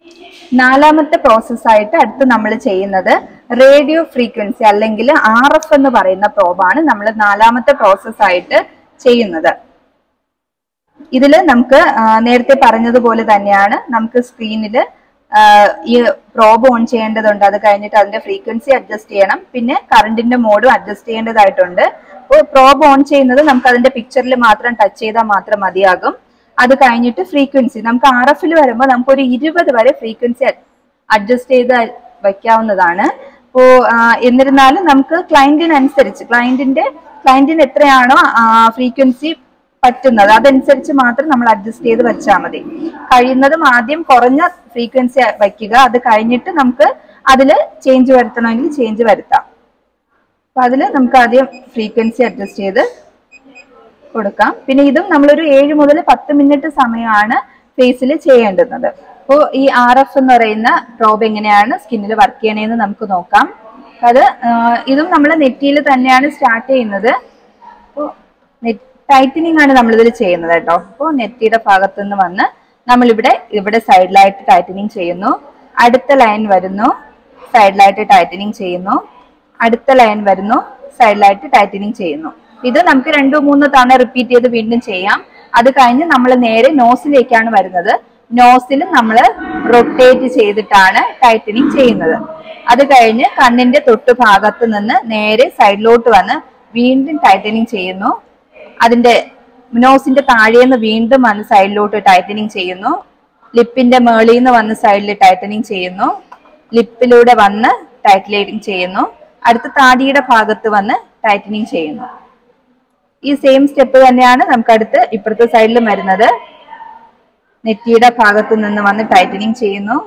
നാലാമത്തെ പ്രോസസ്സായിട്ട് അടുത്ത് നമ്മൾ ചെയ്യുന്നത് റേഡിയോ ഫ്രീക്വൻസി അല്ലെങ്കിൽ ആർ എഫ് എന്ന് പറയുന്ന പ്രോബാണ് നമ്മൾ നാലാമത്തെ പ്രോസസ്സായിട്ട് ചെയ്യുന്നത് ഇതിൽ നമുക്ക് ആ, നേരത്തെ പറഞ്ഞതുപോലെ തന്നെയാണ് നമുക്ക് സ്ക്രീനിൽ ഈ പ്രോബ് ഓൺ ചെയ്യേണ്ടതുണ്ട് അത് കഴിഞ്ഞിട്ട് അതിന്റെ ഫ്രീക്വൻസി അഡ്ജസ്റ്റ് ചെയ്യണം പിന്നെ കറണ്ടിന്റെ മോഡും അഡ്ജസ്റ്റ് ചെയ്യേണ്ടതായിട്ടുണ്ട് അപ്പോൾ പ്രോബ് ഓൺ ചെയ്യുന്നത് നമുക്ക് അതിന്റെ പിക്ചറിൽ മാത്രം ടച്ച് ചെയ്താൽ മാത്രം മതിയാകും അത് കഴിഞ്ഞിട്ട് ഫ്രീക്വൻസി നമുക്ക് ആർ എഫിൽ വരുമ്പോൾ നമുക്ക് ഒരു ഇരുപത് വരെ ഫ്രീക്വൻസി അഡ്ജസ്റ്റ് ചെയ്ത് വയ്ക്കാവുന്നതാണ് അപ്പോൾ എന്നിരുന്നാലും നമുക്ക് ക്ലയന്റിനനുസരിച്ച് ക്ലയന്റിന്റെ ക്ലയന്റിന് എത്രയാണോ ഫ്രീക്വൻസി പറ്റുന്നത് അതനുസരിച്ച് മാത്രം നമ്മൾ അഡ്ജസ്റ്റ് ചെയ്ത് വെച്ചാൽ മതി കഴിയുന്നതും ആദ്യം കുറഞ്ഞ ഫ്രീക്വൻസി വയ്ക്കുക അത് കഴിഞ്ഞിട്ട് നമുക്ക് അതിൽ ചേഞ്ച് വരുത്തണമെങ്കിൽ ചേഞ്ച് വരുത്താം അപ്പൊ അതിൽ നമുക്ക് ആദ്യം ഫ്രീക്വൻസി അഡ്ജസ്റ്റ് ചെയ്ത് കൊടുക്കാം പിന്നെ ഇതും നമ്മളൊരു ഏഴ് മുതൽ പത്ത് മിനിറ്റ് സമയമാണ് ഫേസിൽ ചെയ്യേണ്ടുന്നത് അപ്പോൾ ഈ ആർ എഫ് എന്ന് പറയുന്ന പ്രോബ് എങ്ങനെയാണ് സ്കിന്നിൽ വർക്ക് ചെയ്യണേന്ന് നമുക്ക് നോക്കാം അത് ആ, ഇതും നമ്മൾ നെറ്റിയിൽ തന്നെയാണ് സ്റ്റാർട്ട് ചെയ്യുന്നത് അപ്പോൾ ടൈറ്റനിങ് ആണ് നമ്മൾ ഇതിൽ ചെയ്യുന്നത് കേട്ടോ അപ്പോൾ നെറ്റിയുടെ ഭാഗത്തു നിന്ന് വന്ന് നമ്മളിവിടെ ഇവിടെ സൈഡിലായിട്ട് ടൈറ്റനിങ് ചെയ്യുന്നു അടുത്ത ലൈൻ വരുന്നു സൈഡിലായിട്ട് ടൈറ്റനിങ് ചെയ്യുന്നു അടുത്ത ലൈൻ വരുന്നു സൈഡിലായിട്ട് ടൈറ്റനിങ് ചെയ്യുന്നു ഇത് നമുക്ക് രണ്ടോ മൂന്നോ തവണ റിപ്പീറ്റ് ചെയ്ത് വീണ്ടും ചെയ്യാം അത് കഴിഞ്ഞ് നമ്മൾ നേരെ നോസിലേക്കാണ് വരുന്നത് നോസിൽ നമ്മൾ റൊട്ടേറ്റ് ചെയ്തിട്ടാണ് ടൈറ്റനിങ് ചെയ്യുന്നത് അത് കഴിഞ്ഞ് കണ്ണിന്റെ തൊട്ടു ഭാഗത്ത് നിന്ന് നേരെ സൈഡിലോട്ട് വന്ന് വീണ്ടും ടൈറ്റനിങ് ചെയ്യുന്നു അതിന്റെ നോസിന്റെ താഴേന്ന് വീണ്ടും വന്ന് സൈഡിലോട്ട് ടൈറ്റനിങ് ചെയ്യുന്നു ലിപ്പിന്റെ മേളിൽ നിന്ന് വന്ന് സൈഡിൽ ടൈറ്റനിങ് ചെയ്യുന്നു ലിപ്പിലൂടെ വന്ന് ടൈറ്റനിങ് ചെയ്യുന്നു അടുത്ത താടിയുടെ ഭാഗത്ത് വന്ന് ടൈറ്റനിങ് ചെയ്യുന്നു ഈ സെയിം സ്റ്റെപ്പ് തന്നെയാണ് നമുക്ക് അടുത്ത് ഇപ്പുറത്തെ സൈഡിലും വരുന്നത് നെറ്റിയുടെ ഭാഗത്ത് നിന്ന് വന്ന് ടൈറ്റനിങ് ചെയ്യുന്നു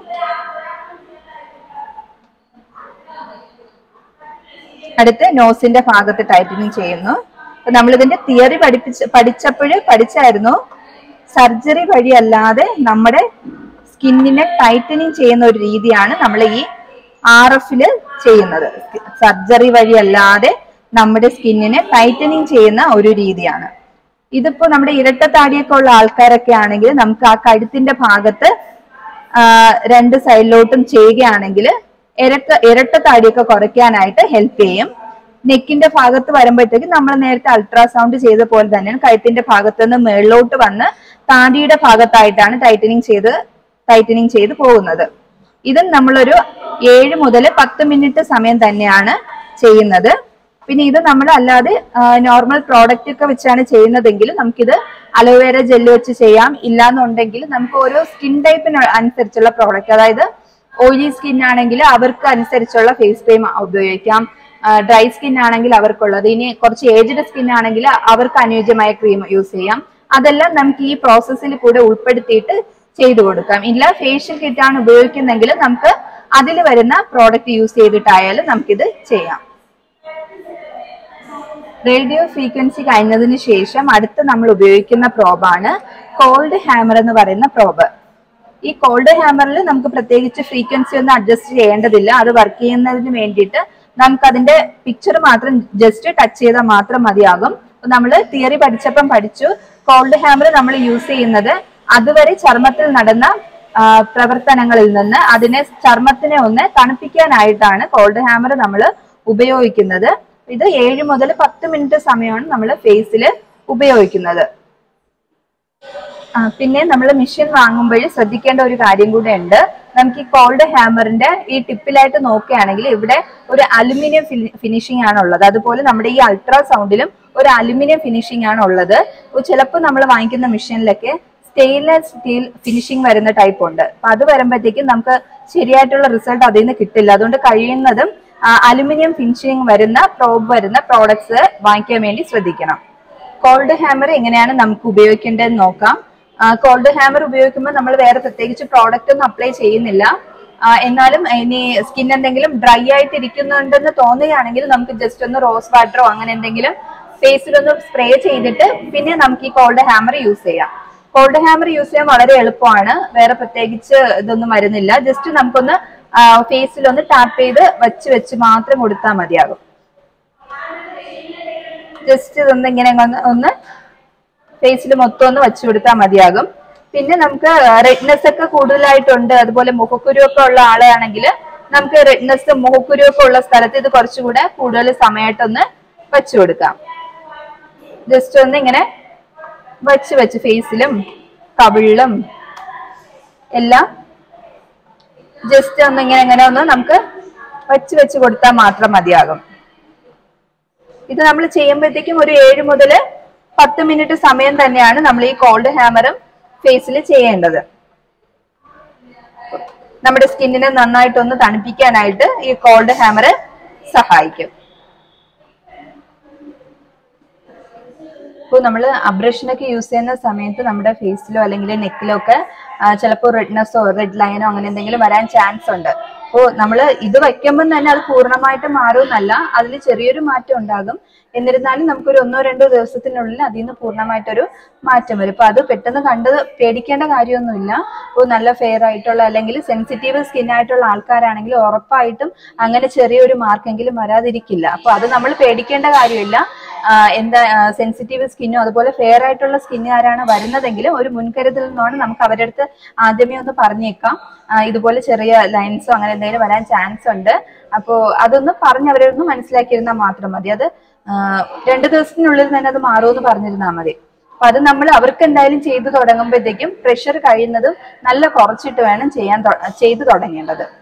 അടുത്ത് നോസിന്റെ ഭാഗത്ത് ടൈറ്റനിങ് ചെയ്യുന്നു അപ്പൊ നമ്മൾ ഇതിന്റെ തിയറി പഠിപ്പിച്ച് പഠിച്ചപ്പോൾ പഠിച്ചായിരുന്നു സർജറി വഴിയല്ലാതെ നമ്മുടെ സ്കിന്നിനെ ടൈറ്റനിങ് ചെയ്യുന്ന ഒരു രീതിയാണ് നമ്മൾ ഈ ആർ എഫില് ചെയ്യുന്നത് സർജറി വഴിയല്ലാതെ നമ്മുടെ സ്കിന്നിനെ ടൈറ്റനിങ് ചെയ്യുന്ന ഒരു രീതിയാണ് ഇതിപ്പോ നമ്മുടെ ഇരട്ട താടിയൊക്കെ ഉള്ള ആൾക്കാരൊക്കെ ആണെങ്കിൽ നമുക്ക് ആ കഴുത്തിന്റെ ഭാഗത്ത് ആ, രണ്ട് സൈഡിലോട്ടും ചെയ്യുകയാണെങ്കിൽ ഇരട്ട ഇരട്ട താടിയൊക്കെ കുറയ്ക്കാനായിട്ട് ഹെൽപ്പ് ചെയ്യും നെക്കിന്റെ ഭാഗത്ത് വരുമ്പോഴത്തേക്ക് നമ്മൾ നേരത്തെ അൾട്രാസൗണ്ട് ചെയ്ത പോലെ തന്നെയാണ് കഴുത്തിന്റെ ഭാഗത്ത് നിന്ന് മേളിലോട്ട് വന്ന് താടിയുടെ ഭാഗത്തായിട്ടാണ് ടൈറ്റനിങ് ചെയ്ത് ടൈറ്റനിങ് ചെയ്ത് പോകുന്നത് ഇതും നമ്മളൊരു ഏഴ് മുതൽ പത്ത് മിനിറ്റ് സമയം തന്നെയാണ് ചെയ്യുന്നത് പിന്നെ ഇത് നമ്മൾ അല്ലാതെ നോർമൽ പ്രോഡക്റ്റ് ഒക്കെ വെച്ചാണ് ചെയ്യുന്നതെങ്കിൽ നമുക്കിത് അലോവേര ജെല്ല് വെച്ച് ചെയ്യാം ഇല്ലാന്നുണ്ടെങ്കിൽ നമുക്ക് ഓരോ സ്കിൻ ടൈപ്പിന് അനുസരിച്ചുള്ള പ്രോഡക്റ്റ് അതായത് ഓയിലി സ്കിൻ ആണെങ്കിൽ അവർക്ക് അനുസരിച്ചുള്ള ഫേസ് ക്രീം ഉപയോഗിക്കാം ഡ്രൈ സ്കിൻ ആണെങ്കിൽ അവർക്കുള്ളത് ഇനി കുറച്ച് ഏജ്ഡ് സ്കിൻ ആണെങ്കിൽ അവർക്ക് അനുയോജ്യമായ ക്രീം യൂസ് ചെയ്യാം അതെല്ലാം നമുക്ക് ഈ പ്രോസസ്സിൽ കൂടെ ഉൾപ്പെടുത്തിയിട്ട് ചെയ്തു കൊടുക്കാം ഇല്ല ഫേഷ്യൽ കിറ്റ് ആണ് ഉപയോഗിക്കുന്നെങ്കിൽ നമുക്ക് അതിൽ വരുന്ന പ്രോഡക്റ്റ് യൂസ് ചെയ്തിട്ടായാലും നമുക്കിത് ചെയ്യാം റേഡിയോ ഫ്രീക്വൻസി കഴിഞ്ഞതിന് ശേഷം അടുത്ത് നമ്മൾ ഉപയോഗിക്കുന്ന പ്രോബാണ് കോൾഡ് ഹാമർ എന്ന് പറയുന്ന പ്രോബ് ഈ കോൾഡ് ഹാമറിൽ നമുക്ക് പ്രത്യേകിച്ച് ഫ്രീക്വൻസി ഒന്നും അഡ്ജസ്റ്റ് ചെയ്യേണ്ടതില്ല അത് വർക്ക് ചെയ്യുന്നതിന് വേണ്ടിയിട്ട് നമുക്ക് അതിന്റെ പിക്ചർ മാത്രം ജസ്റ്റ് ടച്ച് ചെയ്താൽ മാത്രം മതിയാകും നമ്മൾ തിയറി പഠിച്ചപ്പം പഠിച്ചു കോൾഡ് ഹാമർ നമ്മൾ യൂസ് ചെയ്യുന്നത് അതുവരെ ചർമ്മത്തിൽ നടന്ന ആ, പ്രവർത്തനങ്ങളിൽ നിന്ന് അതിനെ ചർമ്മത്തിനെ ഒന്ന് തണുപ്പിക്കാനായിട്ടാണ് കോൾഡ് ഹാമർ നമ്മൾ ഉപയോഗിക്കുന്നത് ഇത് ഏഴ് മുതൽ പത്ത് മിനിറ്റ് സമയമാണ് നമ്മൾ ഫേസിൽ ഉപയോഗിക്കുന്നത് ആ, പിന്നെ നമ്മൾ മെഷീൻ വാങ്ങുമ്പോൾ ശ്രദ്ധിക്കേണ്ട ഒരു കാര്യം കൂടെ ഉണ്ട് നമുക്ക് ഈ കോൾഡ് ഹാമറിന്റെ ഈ ടിപ്പിലായിട്ട് നോക്കുകയാണെങ്കിൽ ഇവിടെ ഒരു അലുമിനിയം ഫിനിഷിംഗ് ആണ് ഉള്ളത് അതുപോലെ നമ്മുടെ ഈ അൾട്രാസൗണ്ടിലും ഒരു അലുമിനിയം ഫിനിഷിംഗ് ആണ് ഉള്ളത് ചിലപ്പോൾ നമ്മൾ വാങ്ങിക്കുന്ന മെഷീനിലൊക്കെ സ്റ്റെയിൻലെസ് സ്റ്റീൽ ഫിനിഷിംഗ് വരുന്ന ടൈപ്പ് ഉണ്ട് അപ്പൊ അത് വരുമ്പോഴത്തേക്കും നമുക്ക് ശരിയായിട്ടുള്ള റിസൾട്ട് അതിൽ നിന്ന് കിട്ടില്ല അതുകൊണ്ട് കഴിയുന്നതും അലുമിനിയം ഫിനിഷിംഗ് വരുന്ന പ്രോബ് വരുന്ന പ്രോഡക്ട്സ് വാങ്ങിക്കാൻ വേണ്ടി ശ്രദ്ധിക്കണം കോൾഡ് ഹാമർ എങ്ങനെയാണ് നമുക്ക് ഉപയോഗിക്കേണ്ടതെന്ന് നോക്കാം കോൾഡ് ഹാമർ ഉപയോഗിക്കുമ്പോൾ നമ്മൾ വേറെ പ്രത്യേകിച്ച് പ്രോഡക്റ്റ് ഒന്നും അപ്ലൈ ചെയ്യുന്നില്ല ആ, എന്നാലും ഇനി സ്കിൻ എന്തെങ്കിലും ഡ്രൈ ആയിട്ട് ഇരിക്കുന്നുണ്ടെന്ന് തോന്നുകയാണെങ്കിൽ നമുക്ക് ജസ്റ്റ് ഒന്ന് റോസ് വാട്ടറോ അങ്ങനെ എന്തെങ്കിലും ഫേസിലൊന്ന് സ്പ്രേ ചെയ്തിട്ട് പിന്നെ നമുക്ക് ഈ കോൾഡ് ഹാമർ യൂസ് ചെയ്യാം കോൾഡ് ഹാമർ യൂസ് ചെയ്യാൻ വളരെ എളുപ്പമാണ് വേറെ പ്രത്യേകിച്ച് ഇതൊന്നും വരുന്നില്ല ജസ്റ്റ് നമുക്കൊന്ന് ഫേസിലൊന്ന് ടാപ്പ് ചെയ്ത് വെച്ച് വെച്ച് മാത്രം കൊടുത്താൽ മതിയാകും ജസ്റ്റ് ഇതൊന്ന് ഇങ്ങനെ ഒന്ന് ഒന്ന് ഫേസിൽ മൊത്തം ഒന്ന് വെച്ചു കൊടുത്താൽ മതിയാകും പിന്നെ നമുക്ക് റെഡ്നെസ് ഒക്കെ കൂടുതലായിട്ടുണ്ട് അതുപോലെ മുഖക്കുരു ഒക്കെ ഉള്ള ആളാണെങ്കിൽ നമുക്ക് റെഡ്നെസ് മുഖക്കുരു ഒക്കെ ഉള്ള സ്ഥലത്ത് ഇത് കുറച്ചുകൂടെ കൂടുതൽ സമയമായിട്ടൊന്ന് വച്ചു കൊടുക്കാം ജസ്റ്റ് ഒന്ന് ഇങ്ങനെ വച്ച് വെച്ച് ഫേസിലും കവിളിലും എല്ലാം ജസ്റ്റ് ഒന്ന് ഇങ്ങനെ ഇങ്ങനെ ഒന്ന് നമുക്ക് വച്ച് വെച്ച് കൊടുത്താൽ മാത്രം മതിയാകും ഇത് നമ്മൾ ചെയ്യുമ്പോഴത്തേക്കും ഒരു ഏഴ് മുതൽ പത്ത് മിനിറ്റ് സമയം തന്നെയാണ് നമ്മൾ ഈ കോൾഡ് ഹാമറും ഫേസിൽ ചെയ്യേണ്ടത് നമ്മുടെ സ്കിന്നിനെ നന്നായിട്ടൊന്ന് തണുപ്പിക്കാനായിട്ട് ഈ കോൾഡ് ഹാമർ സഹായിക്കും ഇപ്പോൾ നമ്മൾ അബ്രഷനൊക്കെ യൂസ് ചെയ്യുന്ന സമയത്ത് നമ്മുടെ ഫേസിലോ അല്ലെങ്കിൽ നെക്കിലോ ഒക്കെ ചിലപ്പോൾ റെഡ്നെസ്സോ റെഡ് ലൈനോ അങ്ങനെ എന്തെങ്കിലും വരാൻ ചാൻസ് ഉണ്ട് അപ്പോൾ നമ്മൾ ഇത് വയ്ക്കുമ്പോൾ തന്നെ അത് പൂർണ്ണമായിട്ട് മാറുമെന്നല്ല അതിൽ ചെറിയൊരു മാറ്റം ഉണ്ടാകും എന്നിരുന്നാലും നമുക്കൊരു ഒന്നോ രണ്ടോ ദിവസത്തിനുള്ളിൽ അതിൽ നിന്ന് പൂർണ്ണമായിട്ടൊരു മാറ്റം വരും അപ്പൊ അത് പെട്ടെന്ന് കണ്ട് പേടിക്കേണ്ട കാര്യമൊന്നുമില്ല ഇപ്പോൾ നല്ല ഫെയർ ആയിട്ടുള്ള അല്ലെങ്കിൽ സെൻസിറ്റീവ് സ്കിൻ ആയിട്ടുള്ള ആൾക്കാരാണെങ്കിൽ ഉറപ്പായിട്ടും അങ്ങനെ ചെറിയൊരു മാർക്കെങ്കിലും വരാതിരിക്കില്ല അപ്പൊ അത് നമ്മൾ പേടിക്കേണ്ട കാര്യമില്ല ആ, എന്താ സെൻസിറ്റീവ് സ്കിന്നോ അതുപോലെ ഫെയർ ആയിട്ടുള്ള സ്കിന്നുകാരാണ് വരുന്നതെങ്കിലും ഒരു മുൻകരുതൽ നിന്നാണ് നമുക്ക് അവരുടെ അടുത്ത് ആദ്യമേ ഒന്ന് പറഞ്ഞേക്കാം ആ, ഇതുപോലെ ചെറിയ ലൈൻസോ അങ്ങനെ എന്തെങ്കിലും വരാൻ ചാൻസ് ഉണ്ട് അപ്പോൾ അതൊന്ന് പറഞ്ഞ് അവരെ ഒന്ന് മനസ്സിലാക്കിയിരുന്നാൽ മാത്രം മതി അത് ആ, രണ്ട് ദിവസത്തിനുള്ളിൽ തന്നെ അത് മാറുമെന്ന് പറഞ്ഞിരുന്നാൽ മതി അപ്പൊ അത് നമ്മൾ അവർക്ക് എന്തായാലും ചെയ്തു തുടങ്ങുമ്പോഴത്തേക്കും പ്രഷർ കഴിയുന്നതും നല്ല കുറച്ചിട്ട് വേണം ചെയ്യാൻ തൊ- ചെയ്തു തുടങ്ങേണ്ടത്